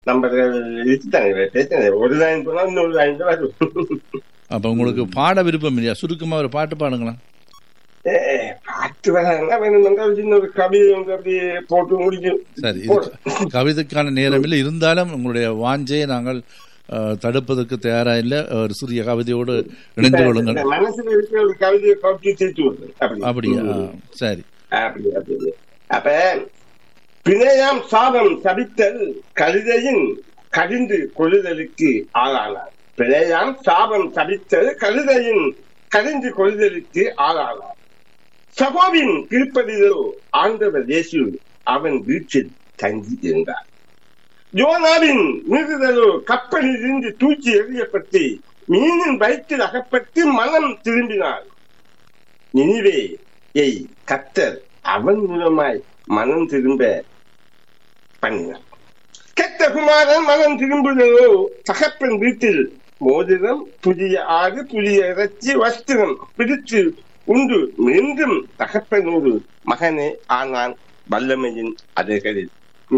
நம்பர்கள் இருக்குதானே பிரச்சனை ஒரு லைன் போனா இன்னொரு லைன் தான் வரும் அப்ப உங்களுக்கு பாட விருப்பம் இல்லையா சுருக்கமா ஒரு பாட்டு பாடுங்களா ஏ, பாட்டு வராங்க வேணும்னா ஒரு சின்ன ஒரு கவிதை வந்து அப்படியே போட்டு முடிக்கும் சரி இது கவிதைக்கான நேரம் இல்லை இருந்தாலும் உங்களுடைய வாஞ்சையை நாங்கள் அஹ், தடுப்பதற்கு தயாரா இல்லை ஒரு சிறிய கவிதையோடு இணைந்து கொள்ளுங்கள் இந்த மனசுல இருக்கிற ஒரு கவிதையை கவிச்சு சேர்த்து விடுறது அப்படி அப்படியா ஆ, சரி அப்படி அப்படி அப்ப பிணையாம் சாபம் சபித்தல் கழுதையின் கடிந்து கொள்ளுதலுக்கு ஆளானார் பிணையாம் சாபம் சபித்தல் கழுதையின் கடிந்து கொள்ளுதலுக்கு ஆளானார் சகோவின் திருப்பதிலோ ஆண்டவர் இயேசு அவன் வீட்டில் தங்கி இருந்தார் யோனாவின் மீறுதலோ கப்பலில் இருந்து தூக்கி எறியப்பட்டு மீனின் வயிற்றில் அகப்பட்டு மனம் திரும்பினார் நினிவே ஏய் கத்தர் அவன் மூலமாய் மனம் திரும்ப பண்ணினார் கெட்ட குமாரன் மனம் திரும்புதலோ தகப்பன் வீட்டில் மோதிரம் புதிய ஆறு புதிய இறைச்சி வஸ்திரம் பிடித்து உண்டு மீண்டும் தகப்பனோடு மகனே ஆனான் வல்லமையின் அதைகளில்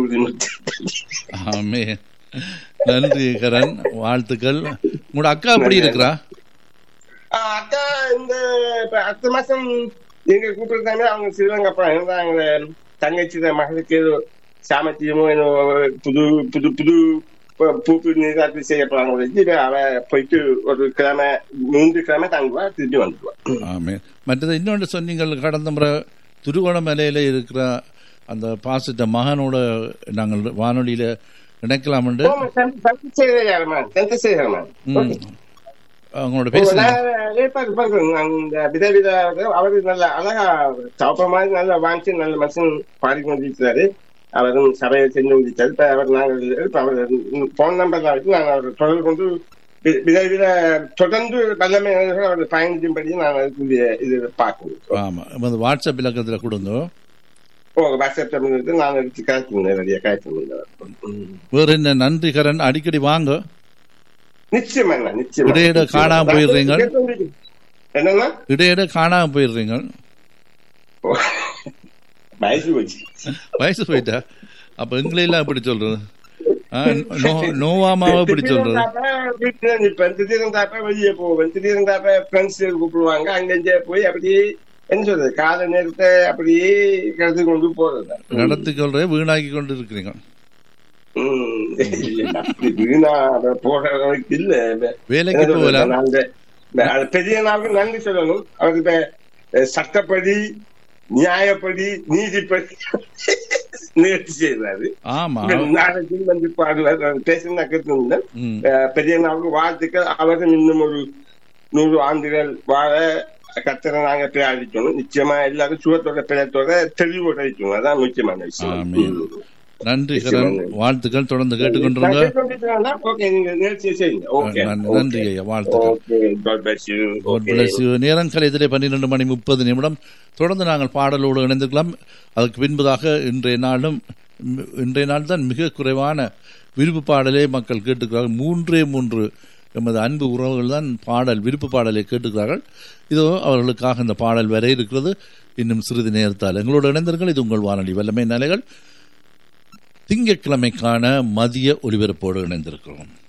ஆமே நன்றி கரண் வாழ்த்துக்கள் உங்களோட அக்கா எப்படி இருக்கிறா அக்கா இந்த இப்ப அடுத்த மாசம் எங்க கூப்பிடுறாங்க அவங்க ஸ்ரீலங்கா போறாங்க அவங்க தங்கச்சி மகளுக்கு ஏதோ சாமத்தியமோ ஏதோ புது புது புது ப- பூப்பு நீராட்டு செய்ய போறாங்க வச்சு அவ போயிட்டு ஒரு கிழமை மூன்று கிழமை தங்குவா திரும்பி வந்துடுவா ஆமே மற்றது இன்னொன்று சொன்னீங்கள் கடந்த முறை திருகோணமலையில இருக்கிற அந்த பாசிட்ட மகனோட நாங்கள் வானொலியில இணைக்கலாம் என்று சந்திரசேகரமான் சந்திரசேகரமான் ம், அவங்களோட பேசுறேன் ஏற்பாடு பண்றேன் அந்த விதவித அவரு நல்ல அழகா சவப்ப மாதிரி நல்ல வாங்கி நல்ல மனுஷன் பாடிக்கொண்டிருக்கிறாரு அவரும் சபையை செஞ்சு முடிச்சாரு இப்ப அவர் நாங்கள் இப்ப அவர் போன் நம்பர் தான் வச்சு நாங்கள் அவர் தொடர்பு கொண்டு வி- விதவித தொடர்ந்து வல்லமை அவர் பயணிக்கும்படி நாங்கள் அதுக்குரிய இது பார்க்கணும் ஆமா அந்த வாட்ஸ்அப் இலக்கத்துல கொடுங்க ஓ வாட்ஸ்அப் இருந்து நான் எடுத்து காய்ச்சணும் நேரடியாக காய்ச்சணும் வேற என்ன நன்றி கரண் அடிக்கடி வாங்க நிச்சயமா அண்ணா, நிச்சயமா இடையிட காணாம போயிடுறீங்க. என்னன்னா இடையிட காணாம போயிடுறீங்க வயசு வச்சு வயசு போயிட்டா அப்ப எங்களையெல்லாம் எப்படி சொல்றது ஆ, நோ- நோவாமாவை எப்படி சொல்றது வீட்டுல நிப்பேன் திடீர்னு தாப்ப வெளியே போவேன் திடீர்னு தாப்ப ஃப்ரெண்ட்ஸ் கூப்பிடுவாங்க அங்க இங்கே போய் அப்படியே என்ன சொல்றது கால நேரத்தை அப்படியே கடத்தி கொண்டு போறது நடத்தி கொள்றே வீணாக்கி கொண்டு இருக்கிறீங்க உம் இல்ல, அப்படி வீணா போற அளவுக்கு இல்ல வேலைக்கு போகலாம் அந்த அது பெரிய நாளுக்கு நன்றி சொல்லணும் அவருக்கு இப்ப அஹ், சட்டப்படி நியாயப்படி நீதிப்படி நிகழ்ச்சி செய்யறாரு ஆமா நாளைக்கு வந்து பாடுவார் பேசுனா கேட்டு ம். பெரிய நாளுக்கு வாழ்த்துக்கள் அவரும் இன்னும் ஒரு நூறு ஆண்டுகள் வாழ கத்தரை நாங்க பிரார்த்திக்கணும் நிச்சயமா எல்லாரும் சுகத்தோட பிறத்தோட தெளிவோட இருக்கணும் அதான் முக்கியமான விஷயம் ஆமென். நன்றி கரண் வாழ்த்துக்கள் தொடர்ந்து கேட்டுக்கொண்டிருங்க ஓகே நீங்க நிகழ்ச்சியை செய்யுங்க ஓகே நன்- நன்றி ஐயா வாழ்த்துக்கள் okay God bless you God bless you. நேரம் கலையத்திலே பன்னிரண்டு மணி முப்பது நிமிடம் தொடர்ந்து நாங்கள் பாடலோடு இணைந்திருக்கலாம் அதுக்கு பின்பதாக இன்றைய நாளும் ம், இன்றைய நாள் தான் மிக குறைவான விருப்பு பாடலே மக்கள் கேட்டுக்கிறார்கள் மூன்றே மூன்று எமது அன்பு உறவுகள் தான் பாடல் விருப்பு பாடலை கேட்டுக்கிறார்கள் இதோ அவர்களுக்காக இந்த பாடல் வர இருக்கிறது இன்னும் சிறிது நேரத்தால் எங்களோடு இணைந்தீர்கள் இது உங்கள் வானொலி வல்லமை நிலைகள் திங்கட்கிழமைக்கான மதிய ஒலிபரப்போடு இணைந்திருக்கிறோம்